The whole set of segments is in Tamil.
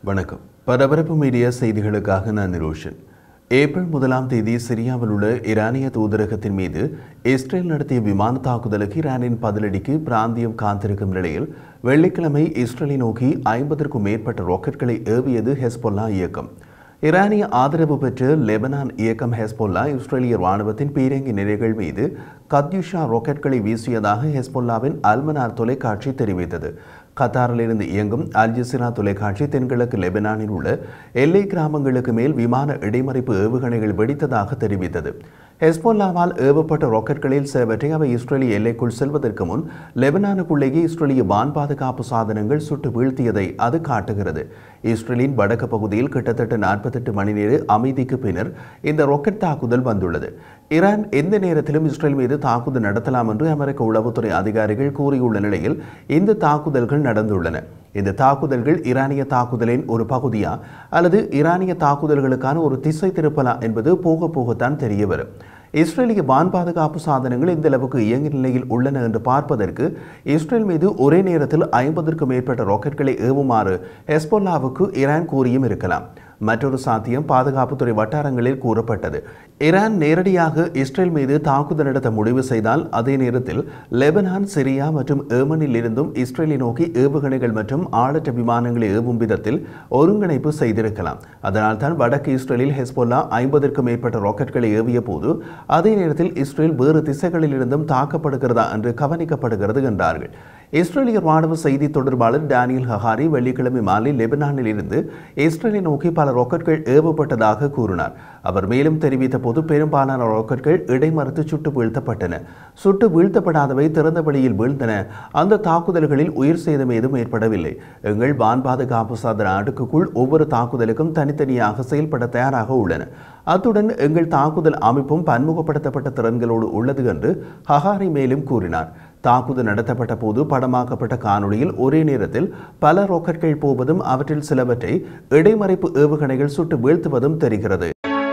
வணக்கம் பரபரப்பு மீடியா செய்திகளுக்காக நான் நிரோஷன் ஏப்ரல் முதலாம் தேதி சிரியாவில் உள்ள ஈரானிய தூதரகத்தின் மீது இஸ்ரேல் நடத்திய விமான தாக்குதலுக்கு ஈரானின் பதிலடிக்கு பிராந்தியம் காத்திருக்கும் நிலையில் வெள்ளிக்கிழமை இஸ்ரேலை நோக்கி ஐம்பதற்கும் மேற்பட்ட ராக்கெட்களை ஏவியது ஹெஸ்பொல்லா இயக்கம் ஈரானிய ஆதரவு பெற்ற லெபனான் இயக்கம் ஹெஸ்பொல்லா இஸ்ரேலிய ராணுவத்தின் பீரங்கி நிலைகள் மீது கத்யூஷா ராக்கெட்களை வீசியதாக ஹெஸ்பொல்லாவின் அல்மனார் தொலைக்காட்சி தெரிவித்தது கத்தாரிலிருந்து இயங்கும் அல் ஜசீரா தொலைக்காட்சி தென்கிழக்கு லெபனானில் உள்ள எல்லை கிராமங்களுக்கு மேல் விமான இடைமறிப்பு ஏவுகணைகள் வெடித்ததாக தெரிவித்தது ஹெஸ்பொல்லாவால் ஏவப்பட்ட ராக்கெட்களில் சிலவற்றை அவை இஸ்ரேலிய எல்லைக்குள் செல்வதற்கு முன் லெபனானுக்குள்ளேயே இஸ்ரேலிய வான் பாதுகாப்பு சாதனங்கள் சுட்டு வீழ்த்தியதை அது காட்டுகிறது இஸ்ரேலின் வடக்கு பகுதியில் கிட்டத்தட்ட நாற்பத்தெட்டு மணி நேர அமைதிக்கு பின்னர் இந்த ராக்கெட் தாக்குதல் வந்துள்ளது ஈரான் எந்த நேரத்திலும் இஸ்ரேல் மீது தாக்குதல் நடத்தலாம் என்று அமெரிக்க உளவுத்துறை அதிகாரிகள் கூறியுள்ள நிலையில் இந்த தாக்குதல்கள் நடந்துள்ளன இந்த தாக்குதல்கள் ஈரானிய தாக்குதலின் ஒரு பகுதியா அல்லது ஈரானிய தாக்குதல்களுக்கான ஒரு திசை திருப்பலா என்பது போக போகத்தான் தெரிய வரும் இஸ்ரேலிய வான் பாதுகாப்பு சாதனங்கள் இந்த அளவுக்கு இயங்கு நிலையில் உள்ளன என்று பார்ப்பதற்கு இஸ்ரேல் மீது ஒரே நேரத்தில் ஐம்பதற்கும் மேற்பட்ட ராக்கெட்களை ஏவுமாறு ஹெஸ்பொல்லாவுக்கு ஈரான் கூறியும் இருக்கலாம் மற்றொரு சாத்தியம் பாதுகாப்புத்துறை வட்டாரங்களில் கூறப்பட்டது ஈரான் நேரடியாக இஸ்ரேல் மீது தாக்குதல் நடத்த முடிவு செய்தால் அதே நேரத்தில் லெபனான் சிரியா மற்றும் ஏமனில் இருந்தும் இஸ்ரேலை நோக்கி ஏவுகணைகள் மற்றும் ஆளற்ற விமானங்களை ஏவும் விதத்தில் ஒருங்கிணைப்பு செய்திருக்கலாம் அதனால் தான் வடக்கு இஸ்ரேலில் ஹெஸ்பொல்லா ஐம்பதற்கும் மேற்பட்ட ராக்கெட்களை ஏவிய போது அதே நேரத்தில் இஸ்ரேல் வேறு திசைகளில் இருந்தும் தாக்கப்படுகிறதா என்று கவனிக்கப்படுகிறது என்றார்கள் இஸ்ரேலிய ராணுவ செய்தி தொடர்பாளர் டேனியல் ஹஹாரி வெள்ளிக்கிழமை மாலை லெபனானில் இருந்து இஸ்ரேலை நோக்கி பல ராக்கெட்கள் ஏவப்பட்டதாக கூறினார் அவர் மேலும் தெரிவித்த போது பெரும்பாலான ராக்கெட்கள் இடைமறுத்து சுட்டு வீழ்த்தப்பட்டன சுட்டு வீழ்த்தப்படாதவை திறந்த வழியில் வீழ்ந்தன அந்த தாக்குதல்களில் உயிர் சேதம் ஏதும் ஏற்படவில்லை எங்கள் வான் பாதுகாப்பு சாதன அடுக்குக்குள் ஒவ்வொரு தாக்குதலுக்கும் தனித்தனியாக செயல்பட தயாராக உள்ளன அத்துடன் எங்கள் தாக்குதல் அமைப்பும் பன்முகப்படுத்தப்பட்ட திறன்களோடு உள்ளது என்று ஹஹாரி மேலும் கூறினார் தாக்குதல் நடத்தப்பட்ட போது படமாக்கப்பட்ட காணொளியில் ஒரே நேரத்தில் பல ராக்கெட்கள் போவதும் அவற்றில் சிலவற்றை இடைமறைப்பு ஏவுகணைகள் சுட்டு வீழ்த்துவதும் தெரிகிறது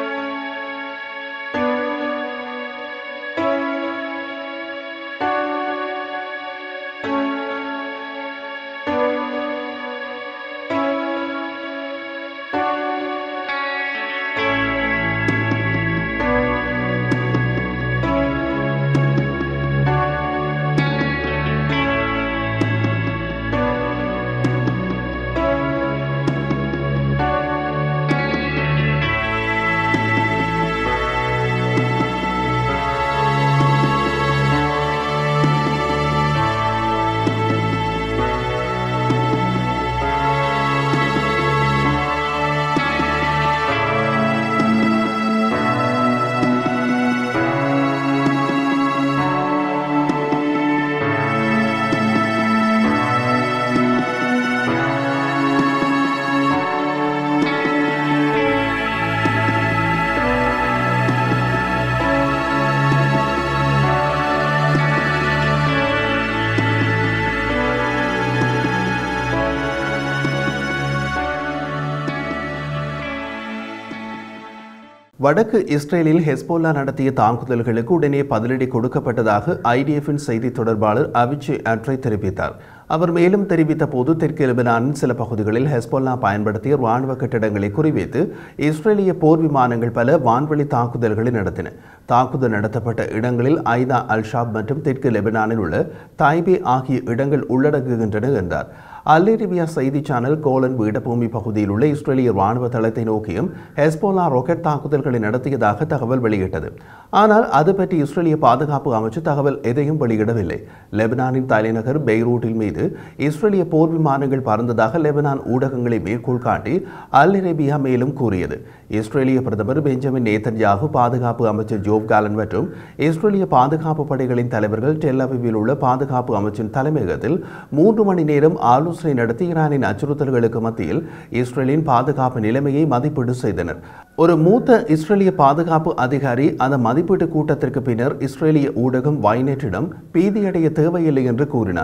வடக்கு இஸ்ரேலில் ஹெஸ்போல்லா நடத்திய தாக்குதல்களுக்கு உடனே பதிலடி கொடுக்கப்பட்டதாக ஐடிஎஃபின் செய்தி தொடர்பாளர் அவிச்சி அட்ரை தெரிவித்தார் அவர் மேலும் தெரிவித்த போது தெற்கு லெபனானின் சில பகுதிகளில் ஹெஸ்போல்லா பயன்படுத்திய ராணுவ கட்டிடங்களை குறிவைத்து இஸ்ரேலிய போர் விமானங்கள் பல வான்வழி தாக்குதல்களை நடத்தின தாக்குதல் நடத்தப்பட்ட இடங்களில் ஐதா அல்ஷாப் மற்றும் தெற்கு லெபனானில் உள்ள தாய்பே ஆகிய இடங்கள் உள்ளடங்குகின்றன என்றார் அல்லேரிபியா செய்தி சேனல் கோலன் பீடபூமி பகுதியில் உள்ள இஸ்ரேலிய ராணுவ தளத்தை நோக்கியும் ஹெஸ்போலா ராக்கெட் தாக்குதல்களை நடத்தியதாக தகவல் வெளியிட்டது ஆனால் அது பற்றி இஸ்ரேலிய பாதுகாப்பு அமைச்சு தகவல் எதையும் வெளியிடவில்லை லெபனானின் தலைநகர் பெய்ரூட்டில் மீது இஸ்ரேலிய போர் விமானங்கள் பறந்ததாக லெபனான் ஊடகங்களை மேற்கோள் காட்டி அல் அரேபியா மேலும் கூறியது இஸ்ரேலிய பிரதமர் பெஞ்சமின் நேத்தன்யாகு பாதுகாப்பு அமைச்சர் ஜோப் காலன் மற்றும் இஸ்ரேலிய பாதுகாப்பு படைகளின் தலைவர்கள் டெல் அவிவில் உள்ள பாதுகாப்பு அமைச்சின் தலைமையகத்தில் மூன்று மணி நேரம் ஆலோசனை நடத்தி ஈரானின் அச்சுறுத்தல்களுக்கு மத்தியில் இஸ்ரேலின் பாதுகாப்பு நிலைமையை மதிப்பீடு செய்தனர் ஒரு மூத்த இஸ்ரேலிய பாதுகாப்பு அதிகாரி அந்த மதிப்பீட்டு கூட்டத்திற்கு பின்னர் இஸ்ரேலிய ஊடகம் வைனெட்டிடம் பீதியடைய தேவையில்லை என்று கூறினார்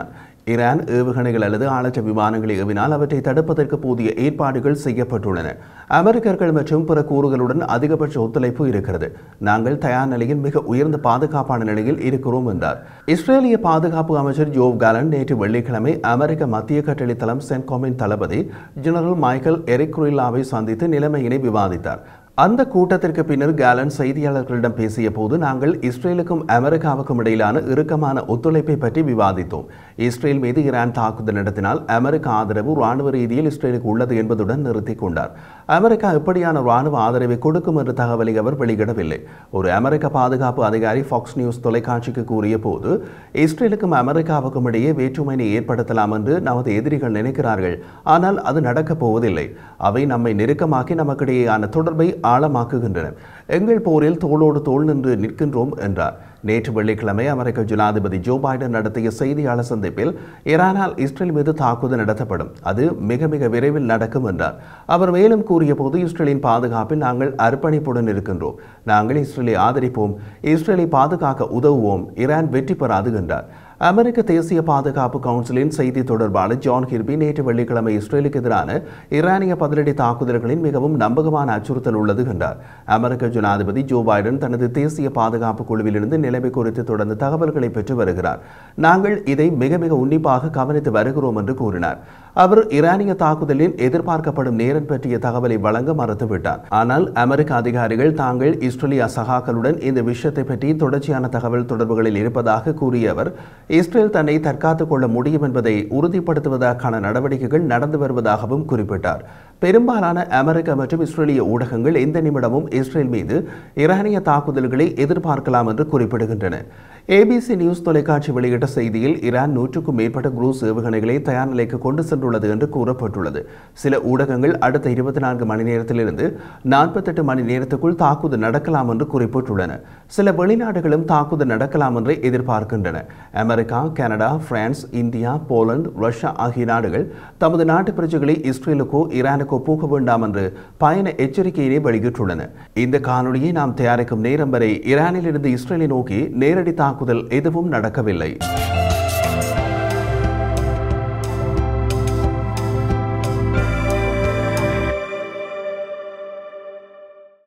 ஈரான் ஏவுகணைகள் அல்லது ஆளற்ற விமானங்களை ஏவினால் அவற்றை தடுப்பதற்கு போதிய ஏற்பாடுகள் செய்யப்பட்டுள்ளன அமெரிக்கர்கள் மற்றும் பிற கூறுகளுடன் அதிகபட்ச ஒத்துழைப்பு இருக்கிறது நாங்கள் தயார் நிலையில் மிக உயர்ந்த பாதுகாப்பான நிலையில் இருக்கிறோம் என்றார் இஸ்ரேலிய பாதுகாப்பு அமைச்சர் ஜோவ் காலன் நேற்று வெள்ளிக்கிழமை அமெரிக்க மத்திய கட்டளை தளம் சென்காமின் தளபதி ஜெனரல் மைக்கேல் எரிக் குரில்லாவை சந்தித்து நிலைமையினை விவாதித்தார் அந்த கூட்டத்திற்கு பின்னர் கேலன் செய்தியாளர்களிடம் பேசிய போது நாங்கள் இஸ்ரேலுக்கும் அமெரிக்காவுக்கும் இடையிலான இறுக்கமான ஒத்துழைப்பை பற்றி விவாதித்தோம் இஸ்ரேல் மீது ஈரான் தாக்குதல் நடத்தினால் அமெரிக்க ஆதரவு ராணுவ ரீதியில் இஸ்ரேலுக்கு உள்ளது என்பதுடன் நிறுத்திக் கொண்டார் அமெரிக்கா எப்படியான ராணுவ ஆதரவை கொடுக்கும் என்ற தகவலை அவர் வெளியிடவில்லை ஒரு அமெரிக்க பாதுகாப்பு அதிகாரி ஃபாக்ஸ் நியூஸ் தொலைக்காட்சிக்கு கூறிய போது இஸ்ரேலுக்கும் அமெரிக்காவுக்கும் இடையே வேற்றுமையை ஏற்படுத்தலாம் என்று நமது எதிரிகள் நினைக்கிறார்கள் ஆனால் அது நடக்கப் போவதில்லை அவை நம்மை நெருக்கமாக்கி நமக்கிடையேயான தொடர்பை ஆழமாக்குகின்றன எங்கள் போரில் தோளோடு தோள் நின்று நிற்கின்றோம் என்றார் நேற்று வெள்ளிக்கிழமை அமெரிக்க ஜனாதிபதி ஜோ பைடன் நடத்திய செய்தியாளர் சந்திப்பில் ஈரானால் இஸ்ரேல் மீது தாக்குதல் நடத்தப்படும் அது மிக மிக விரைவில் நடக்கும் என்றார் அவர் மேலும் கூறிய போது இஸ்ரேலின் பாதுகாப்பில் நாங்கள் அர்ப்பணிப்புடன் இருக்கின்றோம் நாங்கள் இஸ்ரேலை ஆதரிப்போம் இஸ்ரேலை பாதுகாக்க உதவுவோம் ஈரான் வெற்றி பெறாது என்றார் அமெரிக்க தேசிய பாதுகாப்பு கவுன்சிலின் செய்தி தொடர்பாளர் ஜான் கிர்பி நேற்று வெள்ளிக்கிழமை இஸ்ரேலுக்கு எதிரான ஈரானிய பதிலடி தாக்குதல்களின் மிகவும் நம்பகமான அச்சுறுத்தல் உள்ளது என்றார் அமெரிக்க ஜனாதிபதி ஜோ பைடன் தனது தேசிய பாதுகாப்பு குழுவிலிருந்து நிலைமை குறித்து தொடர்ந்து தகவல்களை பெற்று வருகிறார் நாங்கள் இதை மிக மிக உன்னிப்பாக கவனித்து வருகிறோம் என்று கூறினார் அவர் ஈரானிய தாக்குதலின் எதிர்பார்க்கப்படும் நேரம் பற்றிய தகவலை வழங்க மறுத்துவிட்டார் ஆனால் அமெரிக்க அதிகாரிகள் தாங்கள் இஸ்ரேலிய சகாக்களுடன் இந்த விஷயத்தை பற்றி தொடர்ச்சியான தகவல் தொடர்புகளில் இருப்பதாக கூறிய அவர் இஸ்ரேல் தன்னை தற்காத்துக் கொள்ள முடியும் என்பதை உறுதிப்படுத்துவதற்கான நடவடிக்கைகள் நடந்து வருவதாகவும் குறிப்பிட்டார் பெரும்பாலான அமெரிக்க மற்றும் இஸ்ரேலிய ஊடகங்கள் எந்த நிமிடமும் இஸ்ரேல் மீது ஈரானிய தாக்குதல்களை எதிர்பார்க்கலாம் என்று குறிப்பிடுகின்றன ஏபிசி நியூஸ் தொலைக்காட்சி வெளியிட்ட செய்தியில் ஈரான் நூற்றுக்கும் மேற்பட்ட குரூஸ் ஏவுகணைகளை தயார் நிலைக்கு கொண்டு சென்றுள்ளது என்று கூறப்பட்டுள்ளது சில ஊடகங்கள் அடுத்த இருபத்தி நான்கு மணி நேரத்திலிருந்து நாற்பத்தெட்டு மணி நேரத்துக்குள் தாக்குதல் நடக்கலாம் என்று குறிப்பிட்டுள்ளன சில வெளிநாடுகளும் தாக்குதல் நடக்கலாம் என்று எதிர்பார்க்கின்றன America Canada France India Poland Russia ஆகிய நாடுகள் தமது நாட்டு பிரஜைகளை இஸ்ரேலுக்கோ ஈரானுக்கோ போக வேண்டாம் என்று பயண எச்சரிக்கையினை வெளியிட்டுள்ளன இந்த காணொலியை நாம் தயாரிக்கும் நேரம் வரை ஈரானில் இருந்து இஸ்ரேலை நோக்கி நேரடி தாக்குதல் எதுவும் நடக்கவில்லை